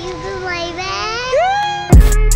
ഇത് my bag.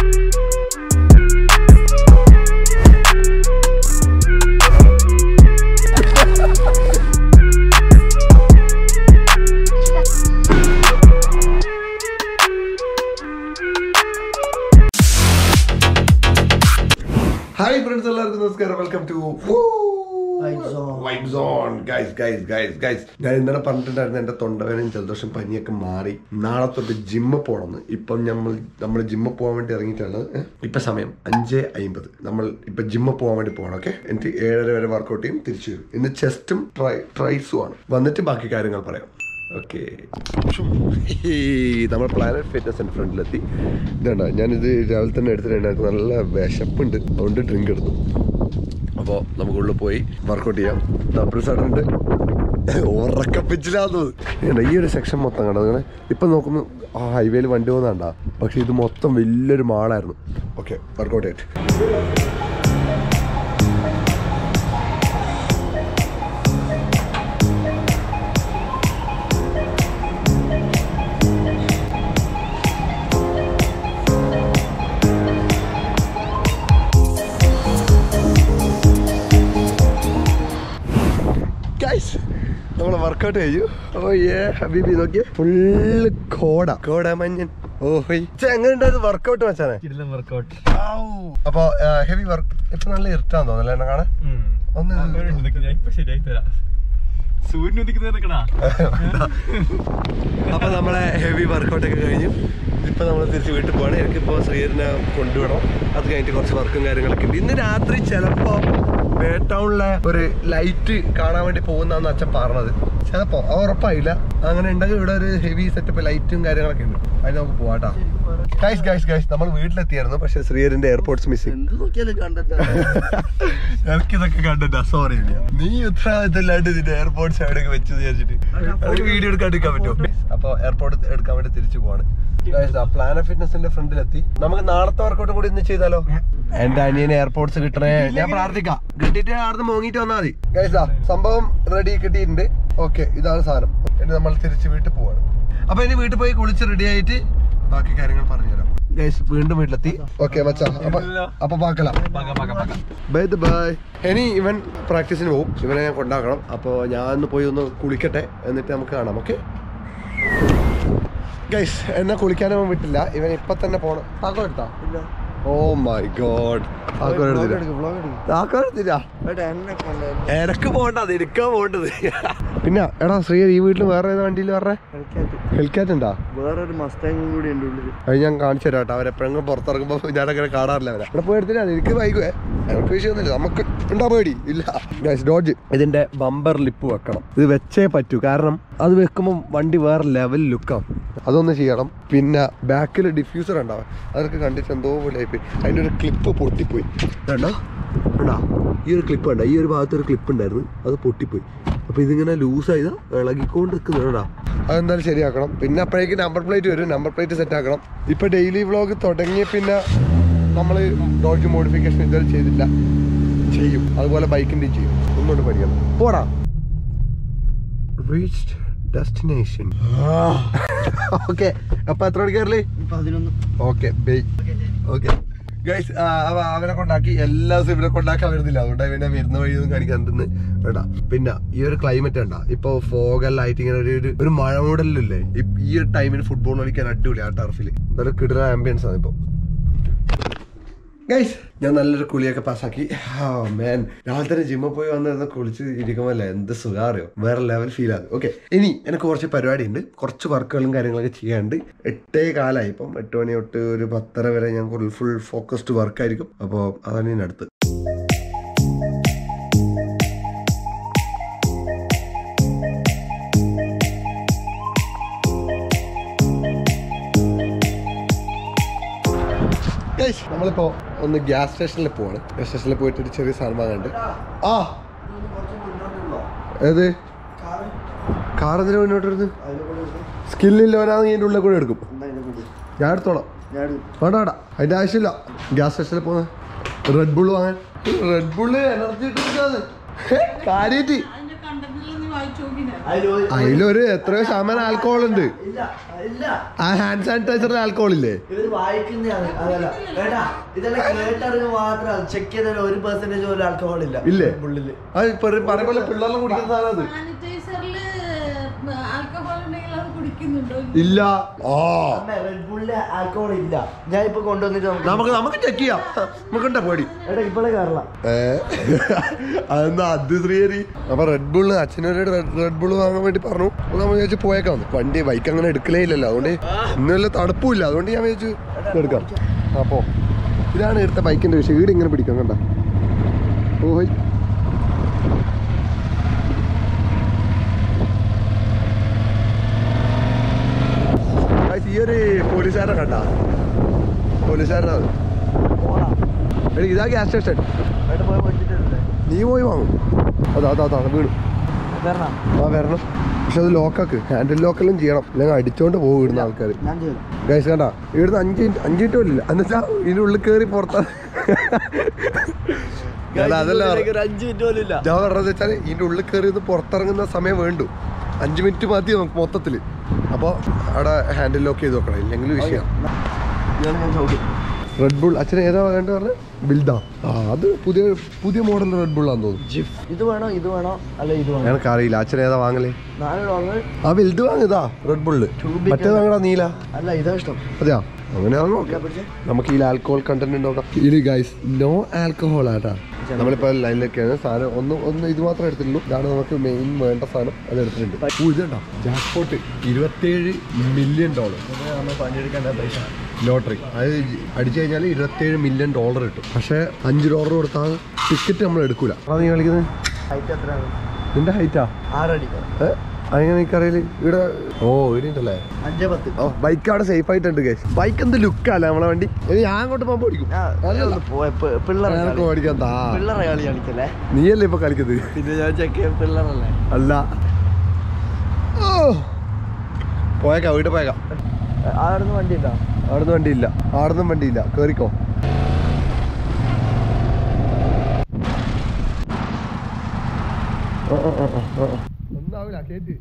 Hi friends എല്ലാവർക്കും നമസ്കാരം welcome to vibes on guys guys guys guys ഞാൻ ഇന്നലെ പറഞ്ഞിട്ടുണ്ടായിരുന്നു എന്റെ തൊണ്ടവേനയും ജലദോഷം പനിയൊക്കെ മാറി നാളെ തൊട്ട് ജിമ്മിൽ പോകണമെന്ന് ഇപ്പം നമ്മൾ നമ്മൾ ജിമ്മിൽ പോകാൻ വേണ്ടി ഇറങ്ങിയിട്ടാണ് ഏ? ഇപ്പൊ സമയം അഞ്ച് അമ്പത് നമ്മൾ ഇപ്പൊ ജിമ്മിൽ പോകാൻ വേണ്ടി പോകണം ഓക്കെ എനിക്ക് ഏഴര വരെ വർക്കൗട്ട് ചെയ്യും തിരിച്ചു വരും ഇന്ന് ചെസ്റ്റും ട്രൈ ട്രൈസും ആണ് വന്നിട്ട് ബാക്കി കാര്യങ്ങൾ പറയാം ഓക്കെ നമ്മൾ പ്ലാനറ്റ് ഫിറ്റ്നസ് ആൻഡ് ഫ്രണ്ടിലെത്തി ഇതുണ്ടോ ഞാനിത് രാവിലെ തന്നെ എടുത്തിട്ടുണ്ട് എനിക്ക് നല്ല വിശപ്പുണ്ട് അതുകൊണ്ട് ഡ്രിങ്ക് എടുത്തു അപ്പോൾ നമുക്ക് ഉള്ളിൽ പോയി വർക്കൗട്ട് ചെയ്യാം ഡബിൾ സഡനുണ്ട് ഉറക്കപ്പിച്ചില്ലാന്ന് തോന്നുന്നു ഈ ഒരു സെക്ഷൻ മൊത്തം കണ്ടോ നിങ്ങൾ ഇപ്പം നോക്കുമ്പോൾ ആ ഹൈവേയിൽ വണ്ടി പോകുന്നുണ്ടാ പക്ഷെ ഇത് മൊത്തം വലിയൊരു മാളായിരുന്നു ഓക്കെ വർക്കൗട്ട് ചെയ്തിട്ട് ഗൈസ് നമ്മൾ വർക്കൗട്ട് കഴിഞ്ഞു ഓ ഏ ഹബീബി നോക്കിയേ ഫുള്ള് കോട കോട മഞ്ഞൻ ഓഹോയ് എങ്ങനെ ഉണ്ടായിരുന്നു വർക്കൗട്ട് വെച്ചാനെ വർക്കൗട്ട് അപ്പൊ ഹെവി വർക്ക് ഇപ്പൊ നല്ല ഇരുട്ടാന്ന് തോന്നല്ലേ എന്നെ കാണാൻ ഒന്ന് ഞാൻ ഇപ്പൊ ശരിയായി തരാം സൂര്യൻ ഉദിക്കുന്ന നിൽക്കണാ അപ്പൊ നമ്മളെ ഹെവി വർക്കൗട്ട് ഒക്കെ കഴിഞ്ഞു ഇപ്പൊ നമ്മൾ തിരിച്ച് വീട്ടിൽ പോവാണ് എനിക്കിപ്പോ ശ്രീധരനെ കൊണ്ടുവിടണം അത് കഴിഞ്ഞിട്ട് കുറച്ച് വർക്കും കാര്യങ്ങളൊക്കെ ഉണ്ട് ഇന്ന് രാത്രി ചിലപ്പോ ടൗണിലെ ഒരു ലൈറ്റ് കാണാൻ വേണ്ടി പോകുന്നാന്ന് അച്ഛൻ പറഞ്ഞത് ചിലപ്പോ അത് ഉറപ്പായില്ല അങ്ങനെ ഉണ്ടെങ്കിൽ ഇവിടെ ഒരു ഹെവി സെറ്റപ്പ് ലൈറ്റും കാര്യങ്ങളൊക്കെ ഉണ്ട് അതിന് നമുക്ക് പോവാട്ടാ ഗൈസ് ഗൈസ് ഗൈസ് നമ്മൾ വീട്ടിലെത്തിയായിരുന്നു പക്ഷെ ശ്രീധരന്റെ എയർപോർട്ട്സ് മിസ്സിംഗ് എനിക്കിതൊക്കെ കണ്ടിട്ടാ സോറി നീ ഉത്തരവാദിത്തമില്ലാണ്ട് ഇതിന്റെ എയർപോർട്ട്സ് എവിടെയൊക്കെ വെച്ച് വിചാരിച്ചിട്ട് എനിക്ക് വീഡിയോ എടുക്കാണ്ടിരിക്കാൻ പറ്റുമോ അപ്പൊ എയർപോർട്ട് എടുക്കാൻ വേണ്ടി തിരിച്ചു പോവാണ് പ്ലാന ഫിറ്റ്നസിന്റെ ഫ്രണ്ടിലെത്തി നമുക്ക് നാളത്തെ വർക്കൗട്ടും കൂടി ഇന്ന് ചെയ്താലോ എന്റെ അനിയന് എയർപോർട്ട്സ് കിട്ടണേ ഞാൻ പ്രാർത്ഥിക്കാം കിട്ടിയിട്ട് ആടുന്ന് മോങ്ങിട്ട് വന്നാൽ മതി ഗൈസാ സംഭവം റെഡി കിട്ടിയിട്ടുണ്ട് ഓക്കെ ഇതാണ് സാധനം ഇനി നമ്മൾ തിരിച്ച് വീട്ടിൽ പോവാണ് അപ്പൊ ഇനി വീട്ടിൽ പോയി കുളിച്ച് റെഡി ആയിട്ട് ബാക്കി കാര്യങ്ങൾ പറഞ്ഞുതരാം ഗൈസ് വീണ്ടും വീട്ടിലെത്തി ഓക്കെ മച്ചാ അപ്പൊ അപ്പൊ പാക്കലാം ബൈ ദ ബൈ ഇനി ഇവൻ പ്രാക്ടീസിന് പോകും ഇവനെ ഞാൻ കൊണ്ടാക്കണം അപ്പോൾ ഞാൻ ഒന്ന് പോയി ഒന്ന് കുളിക്കട്ടെ എന്നിട്ട് നമുക്ക് കാണാം ഓക്കെ ഗൈസ് എന്നെ കുളിക്കാനൊന്നും വിട്ടില്ല ഇവൻ ഇപ്പൊ തന്നെ പോണം താക്കോൽ എടുത്താ ഓ മൈ ഗോഡ് താക്കോൽ എടുത്തില്ല താക്കോൽ എടുത്തില്ല എനക്ക് പോകണ്ട അത് എടുക്കാൻ പോകേണ്ടത് പിന്നെ എടാ ശ്രീ ഈ വീട്ടിൽ വേറെ ഏതാ വണ്ടിയിൽ പറഞ്ഞേ ഹെൽക്കാറ്റ് ഉണ്ടാ വേറൊരു മസ്താങ്ങും കൂടി ഉണ്ട് ഉള്ളില് അത് ഞാൻ കാണിച്ചു തരാം കേട്ടോ അവരെപ്പോഴെങ്കിലും പുറത്തിറങ്ങുമ്പോൾ ഞാനങ്ങനെ കാണാറില്ല അവരെ ഇവിടെ പോയി എടുത്തില്ല എനിക്ക് വൈകുവേ എനിക്ക് വിഷയമൊന്നുമില്ല നമുക്ക് ഉണ്ടാ പേടി ഇല്ല ഗൈസ് ഡോഡ്ജ് ഇതിന്റെ ബമ്പർ ലിപ്പ് വെക്കണം ഇത് വെച്ചേ പറ്റൂ കാരണം അത് വെക്കുമ്പോൾ വണ്ടി വേറെ ലെവൽ ലുക്കാവും അതൊന്ന് ചെയ്യണം പിന്നെ ബാക്കിൽ ഡിഫ്യൂസർ ഉണ്ടാവും അതൊക്കെ കണ്ടിട്ട് എന്തോ പോലെ ആയിപ്പോയി അതിൻ്റെ ഒരു ക്ലിപ്പ് പൊട്ടിപ്പോയി കണ്ടോ കണ്ടോ ഈ ഒരു ക്ലിപ്പ് കണ്ട ഈ ഒരു ഭാഗത്ത് ഒരു ക്ലിപ്പ് ഉണ്ടായിരുന്നു അത് പൊട്ടിപ്പോയി അപ്പൊ ഇതിങ്ങനെ ലൂസായത് ഇളകിക്കൊണ്ട് നിൽക്കുന്നുണ്ടാ അതെന്തായാലും ശരിയാക്കണം പിന്നെ അപ്പോഴേക്ക് നമ്പർ പ്ലേറ്റ് വരും നമ്പർ പ്ലേറ്റ് സെറ്റ് ആക്കണം ഇപ്പൊ ഡെയിലി വ്ളോഗ് തുടങ്ങിയ പിന്നെ നമ്മൾ ഡോഡ്ജ് മോഡിഫിക്കേഷൻ ഇതുവരെ ചെയ്തില്ല ചെയ്യും അതുപോലെ ബൈക്കിൻ്റെയും ചെയ്യും ഒന്നുകൊണ്ട് പഠിക്കണം പോടാ റീച്ച്ഡ് ഡെസ്റ്റിനേഷൻ ഓക്കെ അപ്പൊ എത്ര മണിക്കാറില്ലേ പതിനൊന്ന് ഓക്കെ ബൈ ഓക്കെ ഗൈസ് അവനെ കൊണ്ടാക്കി എല്ലാ ദിവസവും ഇവനെ കൊണ്ടാക്കാൻ വരുന്നില്ല അതുകൊണ്ട് പിന്നെ വരുന്ന വഴിയൊന്നും കാണിക്കാണ്ടെന്ന് വേണ്ട പിന്നെ ഈ ഒരു ക്ലൈമറ്റ് ഉണ്ടാ ഇപ്പൊ ഫോഗെല്ലായിട്ട് ഇങ്ങനെ ഒരു ഒരു- ഒരു മഴ മൂടലില്ലേ ഈ ഒരു ടൈമിന് ഫുട്ബോൾ കളിക്കാൻ അടിപൊളി ആ ടർഫിൽ നല്ല കിടുന്ന ആംബിയൻസ് ആണ് ഇപ്പൊ ഗൈസ് ഞാൻ നല്ലൊരു കുളിയൊക്കെ പാസ്സാക്കി മേൻ രാവിലെ തന്നെ ജിമ്മിൽ പോയി വന്നിരുന്ന് കുളിച്ച് ഇരിക്കുമല്ലേ എന്ത് സുഖാറിയോ വേറെ ലെവൽ ഫീൽ ആണ് ഓക്കെ ഇനി എനിക്ക് കുറച്ച് പരിപാടി ഉണ്ട് കുറച്ച് വർക്കുകളും കാര്യങ്ങളൊക്കെ ചെയ്യാണ്ട് എട്ടേ കാലമായി ഇപ്പം എട്ട് മണി തൊട്ട് ഒരു പത്തര വരെ ഞാൻ ഫുൾ ഫോക്കസ്ഡ് വർക്കായിരിക്കും അപ്പോൾ അതാണ് ഇനി അടുത്ത് ഗൈസ് നമ്മളിപ്പോ ഒന്ന് ഗ്യാസ് സ്റ്റേഷനിൽ പോവാണ് ഗ്യാസ് സ്റ്റേഷനിൽ പോയിട്ട് ഒരു ചെറിയ സാധനം വാങ്ങാണ്ട് ആ ഏത് കാർ എന്തിനാ മുന്നോട്ട് വരുന്നത് സ്കില്ലില്ലവനാണെങ്കിൽ ഇതിൻ്റെ ഉള്ളിൽ കൂടെ എടുക്കും ഞാൻ എടുത്തോളാം വേണ്ട വേണ്ട അതിൻ്റെ ആവശ്യമില്ല ഗ്യാസ് സ്റ്റേഷനിൽ പോകുന്നത് റെഡ് ബുള്ള് വാങ്ങാൻ റെഡ് ബുള്ള് എനർജി കാര്യമായിട്ട് വായിച്ചു നോക്കിനെ അതിലൊരു എത്രയോ ശതമാനം ആൽക്കഹോൾ ഉണ്ട് ഇല്ല ഇല്ല ആ ഹാൻഡ് സാനിറ്റൈസറിൽ ആൽക്കഹോൾ ഇല്ലേ ഇവര് വായിക്കുന്നതാണ് അതല്ല കേട്ടാ ഇതെല്ലാം കേട്ടറിവ് മാത്രം ചെക്ക് ചെയ്താൽ ഒരു പെർസെന്റേജ് പോലും ആൽക്കഹോൾ ഇല്ല ഇല്ലേ ഉള്ളില് അത് പറയുമ്പോൾ പിള്ളേരെ കുടിക്കുന്ന സാധനം അത് സാനിറ്റൈസറില് ആൽക്കഹോൾ ഉണ്ടെങ്കിൽ അത് കുടിക്കുന്നുണ്ടോ ഇല്ല ആ റെഡ് ബുള്ളില് ആൽക്കഹോൾ ഇല്ല ഞാൻ ഇപ്പൊ കൊണ്ടുവന്നിട്ട് നമുക്ക് നമുക്ക് നമുക്ക് ചെക്ക് ചെയ്യാം നമുക്കുണ്ട പേടി എടാ ഇപ്പോഴേ കയറല ഏ അതെന്താ അത് ശ്രീഹരി അപ്പൊ റെഡ് ബുള്ള് അച്ഛനൊരു റെഡ് ബുള്ള് വാങ്ങാൻ വേണ്ടി പറഞ്ഞു അപ്പൊ നമ്മൾ വിചാരിച്ചു പോയേക്കാം വണ്ടി ബൈക്ക് അങ്ങനെ എടുക്കലേ ഇല്ലല്ലോ അതുകൊണ്ട് ഇന്ന് വല്ല തണുപ്പില്ല അതുകൊണ്ട് ഞാൻ വിചാരിച്ചു എടുക്കാം അപ്പോ ഇതാണ് എടുത്ത ബൈക്കിന്റെ വിഷയം ഈട് ഇങ്ങനെ പിടിക്കാം കണ്ട ഓഹോയ് ഗായ്സ്, ഈ ഒരു പോലീസുകാരനെ കണ്ട പോലീസുകാരനാണ് എടി, ഇതാ ഗ്യാസ് സ്റ്റേഷൻ അവിടെ പോയി വെച്ചിട്ടില്ലേ നീ പോയി വാങ്ങും അതാ അതാ അതാ വീണു വരണം ആ വരണം പക്ഷെ അത് ലോക്കാക്ക് ഹാൻഡിൽ ലോക്കെല്ലാം ചെയ്യണം അല്ലെങ്കിൽ അടിച്ചോണ്ട് പോകും ഇവിടുന്ന് ആൾക്കാർ ഞാൻ ചെയ്തു ഗൈസ് കണ്ട ഇവിടുന്ന് അഞ്ച് മിനിറ്റ് അഞ്ച് മിനിറ്റ് പോലില്ല എന്നുവെച്ചാ ഇതിന്റെ ഉള്ളിൽ കയറി പുറത്താ ഞാൻ അതല്ല പറഞ്ഞത്. ഒരു അഞ്ചു മിനിറ്റ് പോലും ഇല്ല ഞാൻ പറഞ്ഞത് വെച്ചാൽ ഇതിന്റെ ഉള്ളിൽ കയറി ഒന്ന് പുറത്തിറങ്ങുന്ന സമയം വേണ്ടു അഞ്ച് മിനിറ്റ് മതി നമുക്ക് മൊത്തത്തിൽ അപ്പോൾ അവിടെ ഹാൻഡിൽ ലോക്ക് ചെയ്ത് വെക്കണം ഇല്ലെങ്കിൽ വിഷയം ഞാൻ ഞാൻ ചോദിക്കും റെഡ് ബുൾ അച്ഛൻ ഏതാ വേണ്ട പറഞ്ഞത് ബിൽഡാ ആ അത് പുതിയ പുതിയ മോഡൽ റെഡ് ബുള്ളാന്ന് തോന്നുന്നു ജിഫ് ഇത് വേണോ ഇത് വേണോ അല്ല ഇത് വേണോ ഞങ്ങൾക്ക് അറിയില്ല അച്ഛൻ ഏതാ വാങ്ങലേ നാല് വാങ്ങ് ആ വലുത് വാങ്ങിയതാ റെഡ് ബുള്ള് Two bit മറ്റേ വാങ്ങടാ നീല അല്ല ഇതാ ഇഷ്ടം അതെയാ അങ്ങനെയാണോ നോക്കാം നമുക്ക് ഈ ആൽക്കഹോൾ കണ്ടന്റ് നോക്കാം ഇത് ഗൈസ് നോ ആൽക്കഹോൾ ആട്ടാ നമ്മളിപ്പോ ലൈനിലൊക്കെയാണ് സാധനം ഒന്ന് ഒന്ന് ഇത് മാത്രമേ എടുത്തിട്ടുള്ളൂ ഇതാണ് നമുക്ക് മെയിൻ വേണ്ട സാധനം അത് എടുത്തിട്ടുണ്ട് ഓ ഇതുണ്ടോ ജാക്ക്പോട്ട് ഇരുപത്തേഴ് മില്യൺ ഡോളർ നമ്മൾ പണിയെടുക്കേണ്ട പൈസ ലോട്ടറി അത് അടിച്ചു കഴിഞ്ഞാൽ ഇരുപത്തേഴ് മില്യൺ ഡോളർ കിട്ടും പക്ഷേ അഞ്ച് ഡോളർ കൊടുത്താൽ ടിക്കറ്റ് നമ്മൾ എടുക്കൂല അതാ നീ കളിക്കുന്നത് ഹൈറ്റ് എത്രയാണ് നിന്റെ ഹൈറ്റാ ആറടി ഏ അങ്ങനെ എനിക്കറിയില്ല ഇവിടെ ഓ ഇവിടെയുണ്ടല്ലേ അഞ്ചേ പത്ത് ഓ ബൈക്ക് അവിടെ സേഫ് ആയിട്ടുണ്ട് കേസ് ബൈക്ക് എന്ത് ലുക്കല്ലേ നമ്മളെ വണ്ടി ഇനി ഞാൻ അങ്ങോട്ട് പോകുമ്പോ ഓടിക്കും ഞാൻ പോയ പിള്ളേരെ ഞങ്ങൾക്ക് ഓടിക്കാൻ താ പിള്ളേരെ കളി കളിക്കല്ലേ നീയല്ലേ ഇപ്പൊ കളിക്കുന്നത് പിന്നെ ഞാൻ ചെക്ക് പിള്ളേരല്ലേ അല്ല ഓ പോയേക്കാം വീട്ടിൽ പോയേക്കാം ആടുന്ന് വണ്ടി ഉണ്ടോ അവിടുന്ന് വണ്ടിയില്ല അവിടുന്ന് വണ്ടിയില്ല കേറിക്കോ ഒന്നാവില്ല കേറ്റ്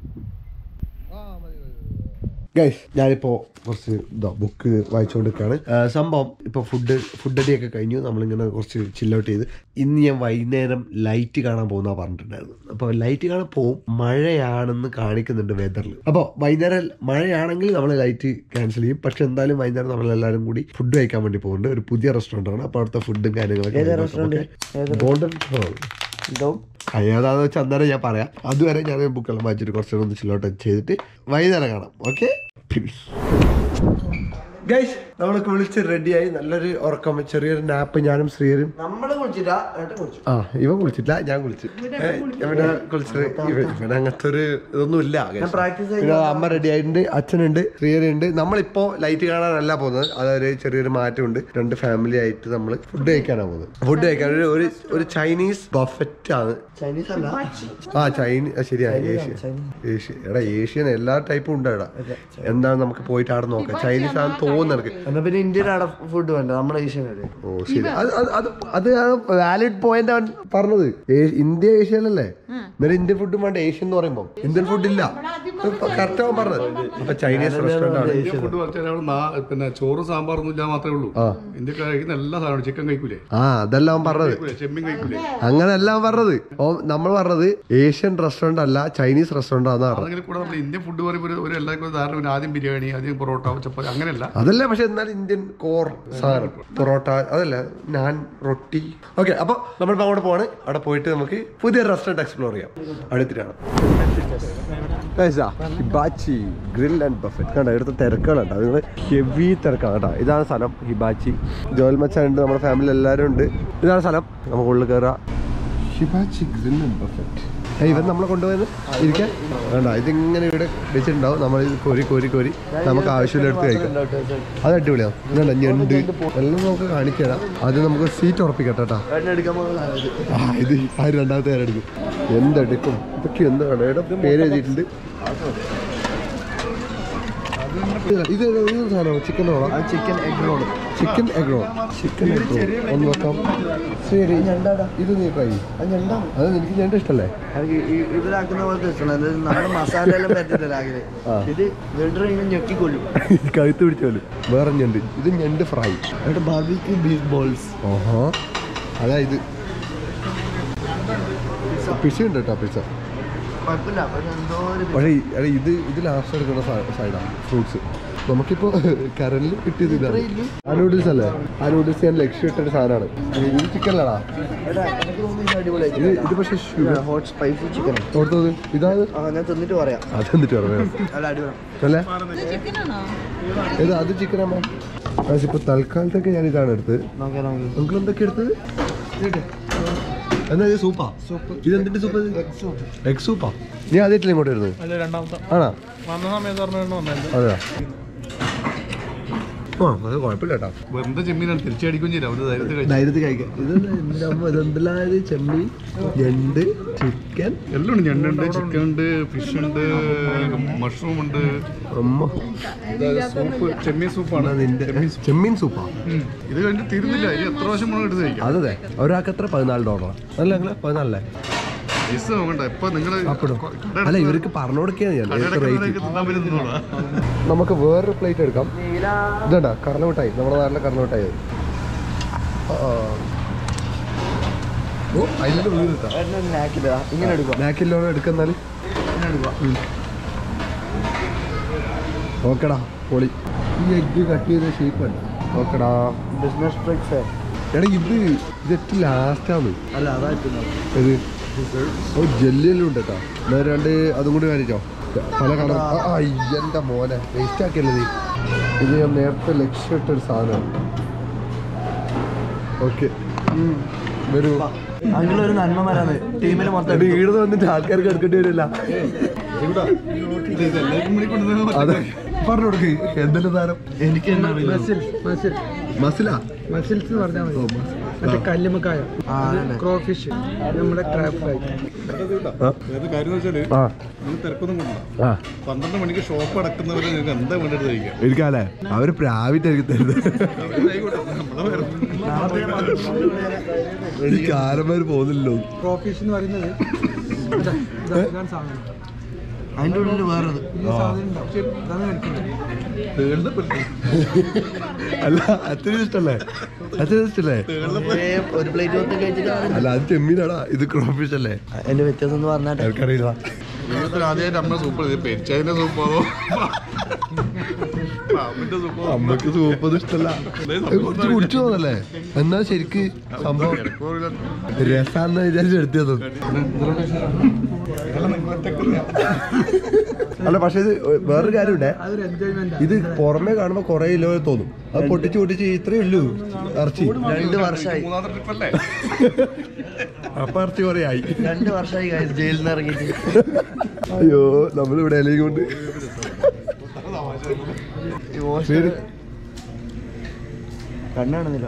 ഗൈസ് ഞാനിപ്പോ കുറച്ച് ഇതാ ബുക്ക് വായിച്ചുകൊണ്ടിരിക്കുകയാണ് സംഭവം ഇപ്പൊ ഫുഡ് ഫുഡ് അടിയൊക്കെ കഴിഞ്ഞു നമ്മളിങ്ങനെ കുറച്ച് ചില്ലൗട്ട് ചെയ്ത് ഇന്ന് ഞാൻ വൈകുന്നേരം ലൈറ്റ് കാണാൻ പോകുന്ന പറഞ്ഞിട്ടുണ്ടായിരുന്നു അപ്പോൾ ലൈറ്റ് കാണാൻ പോകും മഴയാണെന്ന് കാണിക്കുന്നുണ്ട് വെതറിൽ അപ്പോൾ വൈകുന്നേരം മഴയാണെങ്കിൽ നമ്മൾ ലൈറ്റ് ക്യാൻസൽ ചെയ്യും പക്ഷെ എന്തായാലും വൈകുന്നേരം നമ്മളെല്ലാവരും കൂടി ഫുഡ് കഴിക്കാൻ വേണ്ടി പോകുന്നുണ്ട് ഒരു പുതിയ റെസ്റ്റോറൻ്റ് ആണ് അപ്പോൾ അവിടുത്തെ ഫുഡും കാര്യങ്ങളൊക്കെ ഏതാ restaurant? ഗോൾഡൻ എന്തോ ഏതാണെന്ന് വെച്ചാൽ അന്നേരം ഞാൻ പറയാം അതുവരെ ഞാൻ ബുക്കെല്ലാം വായിച്ചിട്ട് കുറച്ച് നേരം ഒന്ന് ചില്ലോട്ട് ചെയ്തിട്ട് വൈകുന്നേരം കാണാം ഓക്കെ ഗൈസ് നമ്മളൊക്കെ വിളിച്ച് റെഡിയായി നല്ലൊരു ഉറക്കം ചെറിയൊരു നാപ്പ് ഞാനും ശ്രീയരും നമ്മള് കുളിച്ചിട്ടാ ഏട്ടൻ കുളിച്ചു ആ ഇവൻ കുളിച്ചിട്ടില്ല ഞാൻ കുളിച്ചു ഏ, ഇവിടെ കുളിച്ചത് ഇവൻ ഇവിടെ അങ്ങനത്തെ ഒരു ഇതൊന്നും ഇല്ല guys. ഞാൻ practice പിന്നെ അമ്മ റെഡി ആയിട്ടുണ്ട് അച്ഛനുണ്ട് ശ്രീയരുണ്ട് നമ്മളിപ്പോ ലൈറ്റ് കാണാനല്ല പോകുന്നത് അതൊരു ചെറിയൊരു മാറ്റമുണ്ട് രണ്ട് ഫാമിലി ആയിട്ട് നമ്മൾ ഫുഡ് കഴിക്കാനാണ് പോകുന്നത് ഫുഡ് കഴിക്കാൻ ഒരു- ഒരു ഒരു ചൈനീസ് ബഫറ്റ് ആണ് ചൈനീസ് അല്ല ആ ചൈനീസ് ശരിയാ ഏഷ്യൻ ഏഷ്യ എടാ ഏഷ്യൻ എല്ലാ ടൈപ്പും ഉണ്ട് എടാ എന്താണ് നമുക്ക് പോയിട്ട് അവിടെ നോക്കാം ചൈനീസ് ആണെന്ന് തോന്നുന്നു എനിക്ക് എന്നാ പിന്നെ ഇന്ത്യൻ ആടെ ഫുഡ് വേണ്ട നമ്മുടെ ഏഷ്യൻ അല്ലേ ഓ ശരി അത് അത് അത് അത് വാലിഡ് പോയിന്റ് അവൻ പറഞ്ഞത് ഏ- ഇന്ത്യ ഏഷ്യയിലല്ലേ എന്നാലും ഇന്ത്യൻ ഫുഡും വേണ്ട ഏഷ്യൻ എന്ന് പറയുമ്പോൾ ഇന്ത്യൻ ഫുഡ് ഇല്ല കറക്റ്റ് അവൻ പറഞ്ഞത് അപ്പൊ ചൈനീസ് റെസ്റ്റോറന്റ് ആണ് ഇന്ത്യൻ ഫുഡ് പറഞ്ഞാൽ പിന്നെ ചോറ് സാമ്പാറൊന്നും ഇല്ലാതെ മാത്രമേ ഉള്ളൂ ഇന്ത്യക്കാർ കഴിക്കുന്ന എല്ലാ സാധനവും ചിക്കൻ കഴിക്കൂലേ ആ അതല്ല അവൻ പറഞ്ഞത് കഴിക്കൂലേ ചെമ്മീൻ കഴിക്കൂലേ അങ്ങനെയല്ല അവൻ പറഞ്ഞത് ഓ നമ്മൾ പറഞ്ഞത് ഏഷ്യൻ റെസ്റ്റോറന്റ് അല്ല ചൈനീസ് റെസ്റ്റോറന്റ് ആണെന്ന് പറഞ്ഞത് അതെങ്കിലും കൂടെ നമ്മൾ ഇന്ത്യൻ ഫുഡ് പറയുമ്പോൾ ഒരു- ഒരു എല്ലാവർക്കും ഒരു ധാരണ പിന്നെ ആദ്യം ബിരിയാണി ആദ്യം പൊറോട്ട ചപ്പാത്തി അങ്ങനെയല്ല അതല്ല പക്ഷെ എന്നാൽ ഇന്ത്യൻ കോർ സാധനം പൊറോട്ട അതല്ല നാൻ റൊട്ടി ഓക്കെ അപ്പൊ നമ്മളിപ്പോ അങ്ങോട്ട് പോവാണ് അവിടെ പോയിട്ട് നമുക്ക് പുതിയ റെസ്റ്റോറന്റ് എക്സ്പ്ലോർ ചെയ്യാം അടുത്തിട്ടാണ് ഹിബാച്ചി ഗ്രിൽ ആൻഡ് ബഫറ്റ് കണ്ടോ ഇവിടുത്തെ തിരക്കുകളുണ്ട് അത് ഹെവി തിരക്കാണ് കേട്ടോ ഇതാണ് സ്ഥലം ഹിബാച്ചി ജോൽ മച്ചാനുണ്ട് നമ്മുടെ ഫാമിലി എല്ലാവരും ഉണ്ട് ഇതാണ് സ്ഥലം നമുക്ക് ഉള്ളിൽ കയറാം ഹിബാച്ചി ഗ്രിൽ ആൻഡ് ബഫറ്റ് ഇവൻ നമ്മളെ കൊണ്ടുപോയത് ഇരിക്കാൻ വേണ്ട ഇതിങ്ങനെ ഇവിടെ വെച്ചിട്ടുണ്ടാവും നമ്മൾ ഇത് കോരി കോരി കോരി നമുക്ക് ആവശ്യമില്ല എടുത്ത് കഴിക്കാം അത് അടിപൊളിയാണ് ഇതല്ല ഞണ്ട് എല്ലാം നമുക്ക് കാണിക്കാം അത് നമുക്ക് സീറ്റ് ഉറപ്പിക്കട്ടെ കേട്ടാ ഏട്ടൻ എടുക്കാൻ പോകുന്ന ആ ഇത് ആര് രണ്ടാമത്തെ പേരെടുക്കും എന്തെടുക്കും ഇതൊക്കെ എന്താണ് ഇവിടെ പേര് എഴുതിയിട്ടുണ്ട് ഇത് ഇത് സാധനം ചിക്കൻ റോളാ അത് chicken egg roll chicken egg roll chicken egg roll ഒന്ന് വെക്കാം ശരി ഞണ്ടാടാ ഇത് നീ ട്രൈ അത് ഞണ്ടാണ് അത് എനിക്ക് ഞണ്ട് ഇഷ്ടല്ലേ എനിക്ക് ഈ- ഇവരാക്കുന്ന പോലത്തെ ഇഷ്ടമാണ് അതായത് നമ്മുടെ മസാല എല്ലാം പറ്റില്ല രാവിലെ ആ. ഇത് വീണ്ടും ഇങ്ങനെ ഞെക്കിക്കൊല്ലും കഴുത്ത് പിടിച്ചോലും വേറെ ഞണ്ട് ഇത് ഞണ്ട് ഫ്രൈ എന്നിട്ട് ബാർബിക്യൂ ബീഫ് ബോൾസ് ഓഹോ അതാ ഇത് പിസ ഉണ്ട് കേട്ടോ പിസ കുഴപ്പമില്ല പക്ഷെ എന്തോ ഒരു പക്ഷേ ഈ- എടാ, ഇത് ഇത് ലാസ്റ്റ് എടുക്കുന്ന സൈഡാണ് ഫ്രൂട്ട്സ് നമുക്കിപ്പോ കരലിൽ കിട്ടിയത് ഇതാണ് ആ നൂഡിൽസ് അല്ലേ ആ നൂഡിൽസ് ഞാൻ ലക്ഷ്യമിട്ടൊരു സാധനമാണ് ഇത് ചിക്കൻ അല്ലടാ എടാ, എനിക്ക് തോന്നുന്നു ഇത് ഇത് അടിപൊളിയായിട്ട് ഇത് പക്ഷേ ഷുഗർ ഹോട്ട് സ്പൈസി ചിക്കൻ കൊടുത്തത് ഇതാണ് ആ ഞാൻ തിന്നിട്ട് പറയാം അത് എന്നിട്ട് പറയാം അല്ല അടിപൊളി അല്ലേ ഇത് ചിക്കനാണോ ഏത് അത് ചിക്കൻ അമ്മ പക്ഷേ ഇപ്പൊ തൽക്കാലത്തൊക്കെ ഞാൻ ഇതാണ് എടുത്തത് നോക്കാം നോക്കാം നിങ്ങൾ എന്തൊക്കെ എടുത്തത് എന്നാ ഇത് സൂപ്പാ സൂപ്പ് ഇത് എന്തിന്റെ സൂപ്പ് എഗ് സൂപ്പാ നീ ആദ്യമായിട്ടില്ല ഇങ്ങോട്ട് വരുന്നത് അല്ല രണ്ടാമത്തെ ആണോ വന്ന സമയത്ത് പറഞ്ഞു വന്നത് അതെയോ ആ അത് കുഴപ്പമില്ല കേട്ടോ വെറുതെ ചെമ്മീനാണ് തിരിച്ചടിക്കുകയും ചെയ്യില്ല അവര് ധൈര്യത്തിൽ കഴിച്ചു ധൈര്യത്തിൽ കഴിക്കാം ഇത് എൻ്റെ അമ്മ ഇതെന്തെല്ലാം ഇത് ചെമ്മീൻ ഞണ്ട് ചിക്കൻ എല്ലാം ഉണ്ട് ഞണ്ടുണ്ട് ചിക്കൻ ഉണ്ട് ഫിഷ് ഉണ്ട് മഷ്റൂം ഉണ്ട് അമ്മ സൂപ്പ് ചെമ്മീൻ സൂപ്പാണ് എന്നാ നിന്റെ ചെമ്മീൻ സൂപ്പാ ഉം. ഇത് കഴിഞ്ഞ് തീരുന്നില്ല ഇനി എത്ര പ്രാവശ്യം വേണം എടുത്ത് കഴിക്കാം അതെ ഒരാൾക്ക് എത്ര പതിനാല് ഡോളറാ അല്ല നിങ്ങള് പതിനാലല്ലേ പൈസ നോക്കണ്ട ഇപ്പൊ നിങ്ങൾ അപ്പടും അല്ല ഇവർക്ക് പറഞ്ഞു കൊടുക്കുകയാണ് ഞാൻ ഏതൊക്കെ റേറ്റ് തിന്നാൻ പറ്റുന്നോളാ നമുക്ക് വേറൊരു പ്ലേറ്റ് എടുക്കാം ഇതണ്ട കറലമിട്ടായി നമ്മുടെ നാട്ടിലെ കറലമിട്ടായി ഓ അതിൻ്റെ ഉള്ളിൽ കിട്ടാം നാക്കില്ല ഇങ്ങനെ എടുക്കാം ബാക്കിലോണം എടുക്കുന്നാല് ഓക്കെടാ പൊളി ഈ എഗ്ഗ് കട്ട് ചെയ്ത ഷേപ്പ് ഓക്കെടാ ബിസിനസ് ട്രിക്സ് എടാ ഇത് ഇത് ഏറ്റവും ലാസ്റ്റാണ് അല്ല അതാ എത്തുന്നത് ഇത് ഓ ജെല്ലിയെല്ലാം ഉണ്ട് കേട്ടോ എന്നാ രണ്ട് അതും കൂടി കാണിച്ചോ പല കളർ ആ എൻ്റെ മോനെ വേസ്റ്റ് ആക്കിയല്ലേ നീ ഇത് ഞാൻ നേരത്തെ ലക്ഷ്യമിട്ടൊരു സാധനമാണ് ഓക്കെ വരൂ അങ്ങനെ ഒരു നന്മ വരാന്ന് ടീമിൽ മൊത്തം എടി, ഈടുന്ന് വന്നിട്ട് ആൾക്കാർക്ക് എടുക്കേണ്ടി വരില്ല അതെ പറഞ്ഞു കൊടുക്ക് എന്തെല്ലാം സാധനം എനിക്ക് തന്നെ അറിയില്ല. മസിലാ മസിൽസ് എന്ന് പറഞ്ഞാൽ മതി ഓ, മസ്- മറ്റേ കല്ലുമ്മക്കായ ആ, അതന്നെ. ക്രോ ഫിഷ് നമ്മുടെ ക്രാബ് ഫ്രൈ ആ, ഏത് കാര്യം വെച്ചാല് ആ നിങ്ങൾ തിരക്കൊന്നും കൊണ്ടില്ല ആ പന്ത്രണ്ട് മണിക്ക് ഷോപ്പ് അടക്കുന്നവരെ നിങ്ങൾക്ക് എന്താ വേണ്ടത് കഴിക്കാം എനിക്കല്ലേ അവര് പ്രാവിറ്റായിരിക്കും തരുന്നത് എനിക്ക് ആരന്മാര് പോകുന്നില്ലല്ലോ ക്രോ ഫിഷ് എന്ന് പറയുന്നത് ഇതാ, ഇതാ, ഇതാണ് സാധനം അതിന്റെ ഉള്ളിൽ വേറത് ഈ സാധനം ഉണ്ടാവും ഇതാണ് കഴിക്കുന്നത് അല്ല അത്രയും ഇഷ്ടല്ലേ അത്രയും ഇഷ്ടല്ലേ ഏ, ഒരു പ്ലേറ്റ് മൊത്തം കഴിച്ചിട്ട് അല്ല അത് ചെമ്മീനാടാ ഇത് ക്രോഫിഷ് അല്ലേ എന്റെ വ്യത്യാസം എന്ന് പറഞ്ഞാൽ എനിക്കറിയില്ല ജീവിതത്തിൽ ആദ്യമായിട്ട് അമ്മ സൂപ്പ് ഇത് പെരിച്ചതിന്റെ സൂപ്പാവോ പാമ്പിന്റെ സൂപ്പോ അമ്മക്ക് സൂപ്പ് ഇഷ്ടല്ല കുറച്ച് കുടിച്ചു തോന്നല്ലേ എന്നാ ശരിക്ക് സംഭവം രസാന്ന് വിചാരിച്ച് എടുത്തത് അല്ല പക്ഷെ ഇത് വേറൊരു കാര്യമുണ്ടേ അതൊരു എൻജോയ്മെന്റ് ഇത് പുറമെ കാണുമ്പോ കൊറേ കിലോ തോന്നും അത് പൊട്ടിച്ച് പൊട്ടിച്ച് ഇത്രേ ഉള്ളൂ ഇറച്ചി രണ്ട് വർഷമായി മൂന്നാമത്തെ ട്രിപ്പ് അല്ലേ അപ്പൊ ഇറച്ചി കൊറേ ആയി രണ്ട് വർഷമായി guys ജയിലിൽ നിന്ന് ഇറങ്ങിയിട്ട് അയ്യോ നമ്മളിവിടെ ഇലയും കൊണ്ട് ഈ hostel- പേര്? കണ്ണാണെന്നില്ല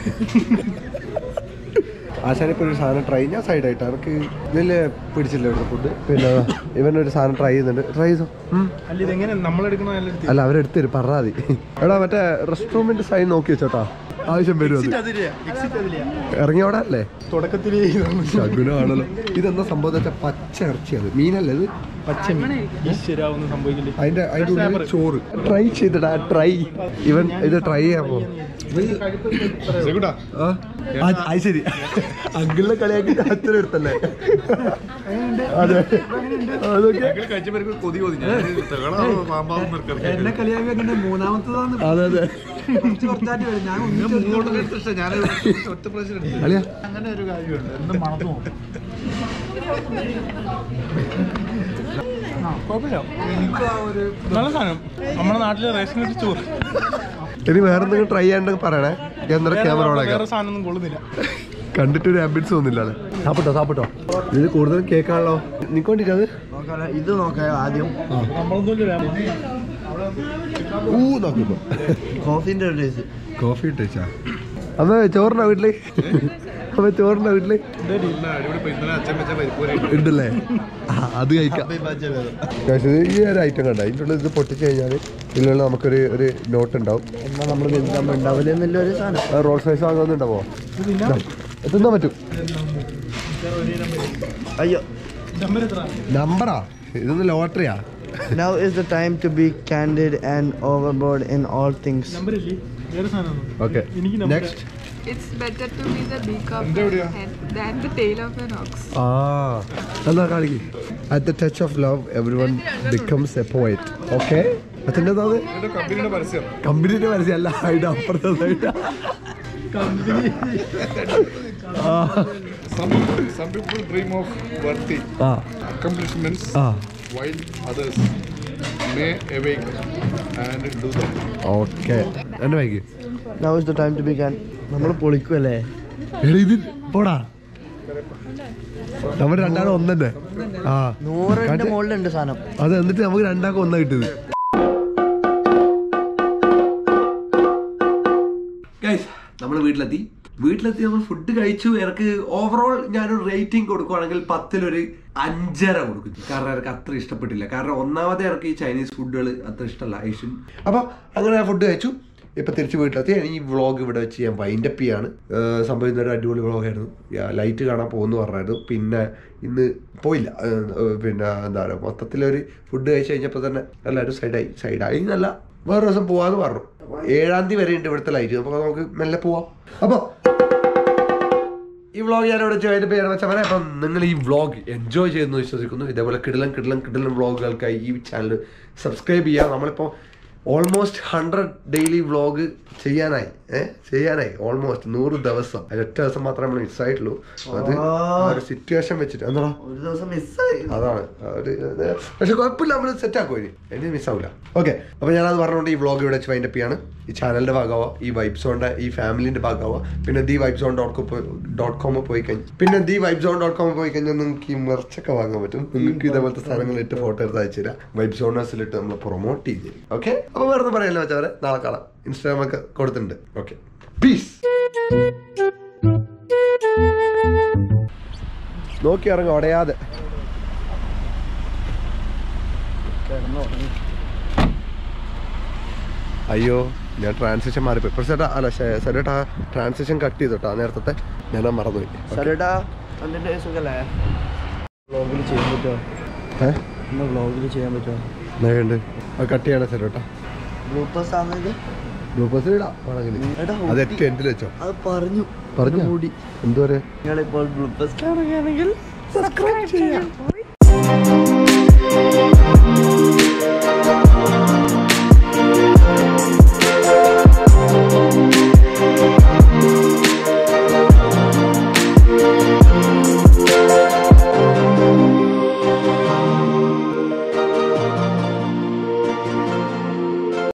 ആശാനിപ്പോ ഒരു സാധനം ട്രൈ ഞാൻ സൈഡ് ആയിട്ട് അവർക്ക് വലിയ പിടിച്ചില്ല ഇവിടുത്തെ ഫുഡ് പിന്നെ ഇവനൊരു സാധനം ട്രൈ ചെയ്യുന്നുണ്ട് ട്രൈ ചെയ്തോ ഉം. അല്ല ഇതെങ്ങനെ നമ്മളെടുക്കണോ അല്ല അല്ല അവരെടുത്ത് തരും പറഞ്ഞാൽ മതി എടാ മറ്റേ റെസ്റ്റോറൻറ്റ് സൈൻ നോക്കി വെച്ചോട്ടാ ആവശ്യം വരും അത് ഇറങ്ങിയോടെ അല്ലേ തുടക്കത്തിൽ ശകുനമാണല്ലോ ഇതെന്താ സംഭവം വെച്ചാൽ പച്ച ഇറച്ചിയാണ് മീനല്ലേ ഇത് പച്ച ഈശ്വരാവൊന്നും സംഭവിക്കില്ല അതിന്റെ അതിന്റെ ഉള്ളിൽ ചോറ് ട്രൈ ചെയ്തടാ ട്രൈ ഇവൻ ഇത് ട്രൈ ചെയ്യാൻ പോകും ശരിക്കൂട്ടാ ആ ആ, അത് ശരി അങ്കിളിനെ കളിയാക്കി അത്ര എടുത്തല്ലേ അതെ അതൊക്കെ കഴിച്ചപ്പോ കൊതി കൊതി ഞാൻ തേളാണോ പാമ്പാവും എന്നെ കളിയാക്കി മൂന്നാമത്തതാണ് അതെ അതെ കുറച്ച് കുറച്ചായിട്ട് വരും ഞാൻ ഒന്നിച്ച് ഞാൻ ഒറ്റ പ്രാവശ്യം എടുത്തു അളിയാ അങ്ങനെ ഒരു കാര്യമുണ്ട് എന്ത് മണന്നു പോകും കുഴപ്പമില്ല എനിക്ക് ആ ഒരു നല്ല സാധനം നമ്മുടെ നാട്ടിലെ റേഷൻ അരി ചോറ് ഇനി വേറെ എന്തെങ്കിലും ട്രൈ ചെയ്യാണ്ടെങ്കിൽ പറയണേ ഞാൻ എന്താ ക്യാമറ വേറെ ഓണാക്കാം സാധനം ഒന്നും കൊള്ളുന്നില്ല കണ്ടിട്ട് ഒരു ആംബിയൻസ് തോന്നില്ല അല്ലേ സാപ്പിട്ടോ സാപ്പിട്ടോ ഇത് കൂടുതലും കേക്കാണല്ലോ നിനക്ക് വേണ്ടിട്ട് അത് നോക്കാം ഇത് നോക്കാം ആദ്യം നമ്മളൊന്നും ഊ നോക്കുമ്പോ കോഫിന്റെ ഒരു ടേസ്റ്റ് കോഫി ഇട്ടാ അമ്മ ചോറിനാ വീട്ടില് അപ്പൊ ചോറിന്റെ വീട്ടില് നല്ല അടിപൊളി പ- ഇന്നലെ അച്ഛൻ വെച്ച പരിപ്പൂര ഉണ്ടല്ലേ ആ, അത് കഴിക്കാം Guys, ഇത് ഈ ഒരു ഐറ്റം കണ്ട അതിൻ്റെ ഉള്ളിൽ ഇത് പൊട്ടിച്ച് കഴിഞ്ഞാൽ ഇതിലുള്ള നമുക്കൊരു ഒരു നോട്ട് ഉണ്ടാവും എന്നാ നമ്മൾ വലുതാകുമ്പോൾ ഉണ്ടാവില്ല എന്നുള്ള ഒരു സാധനം റോൾ സൈസ് വാങ്ങുന്നുണ്ടാവോ എത്തുന്നാ പറ്റും അയ്യോ നമ്പർ എത്ര നമ്പറാ ഇതൊന്ന് ലോട്ടറിയാ Now is the time to be candid and overboard in all things. Number ഇല്ലേ വേറെ സാധനമാണോ ഓക്കെ എനിക്ക് number next It's better to be the beak of എന്താ an എവിടെയാ? hen than the tail of an ox. ആ എന്നാ കാണിക്ക് at the touch of love everyone becomes a poet okay അച്ഛൻ്റെ അത് കമ്പനിയുടെ പരസ്യം കമ്പനിയുടെ പരസ്യം അല്ല അതിന്റെ അപ്പുറത്തെ Some, some people dream of worthy ആ accomplishments ആ while others may awake and do them. Okay എന്നെ വൈകി Now is the time to be candid. നമ്മൾ പൊളിക്കുമല്ലേ എടാ ഇത് പോടാ നമ്മൾ രണ്ടാളും ഒന്നെ ആ നൂറിന്റെ കാണിച്ച്. മുകളിലുണ്ട് സാധനം അത് എന്നിട്ട് നമുക്ക് രണ്ടാൾക്കും ഒന്നാ കിട്ടുന്നത് നമ്മൾ വീട്ടിലെത്തി വീട്ടിലെത്തി നമ്മൾ ഫുഡ് കഴിച്ചു എനിക്ക് ഓവറോൾ ഞാനൊരു റേറ്റിംഗ് കൊടുക്കുവാണെങ്കിൽ പത്തിലൊരു അഞ്ചര കൊടുക്കും കാരണം എനിക്ക് അത്ര ഇഷ്ടപ്പെട്ടില്ല കാരണം ഒന്നാമത് എനിക്ക് ഈ ചൈനീസ് ഫുഡുകൾ അത്ര ഇഷ്ടമല്ല ഏഷ്യൻ അപ്പോൾ അങ്ങനെ ഫുഡ് കഴിച്ചു ഇപ്പൊ തിരിച്ച് വീട്ടിലെത്തി ഇനി ഈ വ്ളോഗ് ഇവിടെ വെച്ച് ഞാൻ വൈൻഡപ്പ് ചെയ്യാണ് ഏഹ് സംഭവം ഇന്നൊരു അടിപൊളി വ്ളോഗായിരുന്നു ലൈറ്റ് കാണാൻ പോകുന്നു പറഞ്ഞായിരുന്നു പിന്നെ ഇന്ന് പോയില്ല ഏഹ് ഏഹ് പിന്നെ എന്താ പറയുക മൊത്തത്തിലൊരു ഫുഡ് കഴിച്ച് കഴിഞ്ഞപ്പോൾ തന്നെ എല്ലാവരും സൈഡായി സൈഡായി എന്നല്ല വേറെ ദിവസം പോവാന്ന് പറഞ്ഞു ഏഴാം തീയതി വരെ ഉണ്ട് ഇവിടുത്തെ ലൈറ്റ് അപ്പോൾ നമുക്ക് മെല്ലെ പോവാം അപ്പോൾ ഈ വ്ളോഗ് ഞാൻ ഇവിടെ ജോയിൻ ചെയ്യാൻ വെച്ചാൽ പറയാം അപ്പം നിങ്ങൾ ഈ വ്ളോഗ് എൻജോയ് ചെയ്യുന്നു വിശ്വസിക്കുന്നു ഇതേപോലെ കിടലം കിടലം കിടലം വ്ളോഗുകൾക്കായി ഈ ചാനൽ സബ്സ്ക്രൈബ് ചെയ്യുക നമ്മളിപ്പോൾ ഓൾമോസ്റ്റ് ഹൺഡ്രഡ് ഡെയിലി വ്ളോഗ് ചെയ്യാനായി ഏഹ് ചെയ്യാനായി ഓൾമോസ്റ്റ് നൂറ് ദിവസം അതിൽ ഒറ്റ ദിവസം മാത്രമേ നമ്മൾ മിസ്സായിട്ടുള്ളൂ അത് ആ ഒരു സിറ്റുവേഷൻ വെച്ചിട്ട് എന്താ ഒരു ദിവസം മിസ്സായി അതാണ് ഒരു ഇത് പക്ഷെ കുഴപ്പമില്ല നമ്മൾ സെറ്റ് ആക്കുമോ ഇനി ഇനി മിസ്സാവില്ല ഓക്കെ അപ്പോൾ ഞാനത് പറഞ്ഞുകൊണ്ട് ഈ വ്ളോഗ് ഇവിടെ വെച്ച് വൈൻഡപ്പ് ചെയ്യാണ് ഈ ചാനലിൻ്റെ ഭാഗമാവുക ഈ വൈബ് സോണിൻ്റെ ഈ ഫാമിലിൻ്റെ ഭാഗമാവുക പിന്നെ the vibe zone dot com dot com പോയി കഴിഞ്ഞ് പിന്നെ the vibe zone dot com പോയി കഴിഞ്ഞാൽ നിങ്ങൾക്ക് ഈ മെർച്ചൊക്കെ വാങ്ങാൻ പറ്റും നിങ്ങൾക്ക് ഇതേപോലത്തെ സാധനങ്ങൾ ഇട്ട് ഫോട്ടോ എടുത്ത് അയച്ചു തരാം വൈബ് സോണേഴ്സിലിട്ട് നമ്മൾ പ്രൊമോട്ട് ചെയ്ത് തരും ഓക്കെ അപ്പോൾ വേറെ പറയല്ലോ വെച്ചവരെ നാളെ കാണാം ഇൻസ്റ്റാഗ്രാം ഒക്കെ കൊടുത്തിട്ടുണ്ട് ഓക്കെ പീസ് നോക്കി ഇറങ്ങും ഉടയാതെ അയ്യോ ഞാൻ ട്രാൻസിഷൻ മാറിപ്പോയി പക്ഷേ ചേട്ടാ അല്ല ചേട്ടാ ട്രാൻസിഷൻ കട്ട് ചെയ്തോട്ടാ നേരത്തെ ഞാൻ മറന്നുപോയി സരടാ അതിന്റെ സുഖല്ലേ വ്ളോഗിൽ ചെയ്യാൻ പറ്റുമോ ഏഹ് ഇന്ന് വ്ളോഗിൽ ചെയ്യാൻ പറ്റുമോ ഉണ്ട് അത് കട്ട് ചെയ്യണേ ചേട്ടാ ബ്ലൂപ്പേഴ്സ് ആണെങ്കിൽ ഗ്ലൂക്കോസ് ഇടാം വേണമെങ്കിൽ എടാ, അത് ഏറ്റവും എൻഡിൽ വെച്ചോ അത് പറഞ്ഞു പറഞ്ഞോ? മൂടി എന്തോ പറയാ നിങ്ങളിപ്പോൾ ബ്ലൂപ്പേഴ്സ് കാണുകയാണെങ്കിൽ സബ്സ്ക്രൈബ് ചെയ്യാം